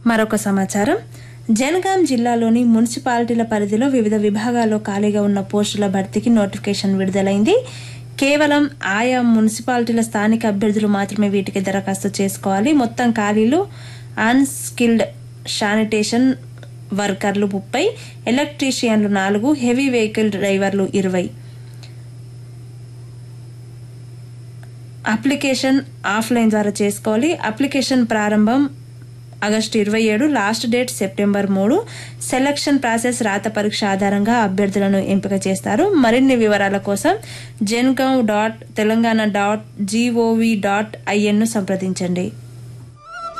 మరొక సమాచారం జనగాం జిల్లాలోని మున్సిపాలిటీల పరిధిలో వివిధ విభాగాల్లో ఖాళీగా ఉన్న పోస్టుల భర్తీకి నోటిఫికేషన్ విడుదలైంది కేవలం ఆయా మున్సిపాలిటీల స్థానిక అభ్యర్థులు మాత్రమే వీటికి దరఖాస్తు చేసుకోవాలి మొత్తం ఖాళీలు అన్స్కిల్డ్ శానిటేషన్ వర్కర్లు ముప్పై ఎలక్ట్రీషియన్లు నాలుగు హెవీ వెహికల్ డ్రైవర్లు ఇరవై అప్లికేషన్ ఆఫ్లైన్ ద్వారా చేసుకోవాలి అప్లికేషన్ ప్రారంభం ఆగస్టు ఇరవై ఏడు లాస్ట్ డేట్ సెప్టెంబర్ మూడు సెలక్షన్ ప్రాసెస్ రాత పరీక్ష ఆధారంగా అభ్యర్థులను ఎంపిక చేస్తారు మరిన్ని వివరాల కోసం జెన్గావ్ dot Telangana dot G O V dot ఐఎన్ను సంప్రదించండి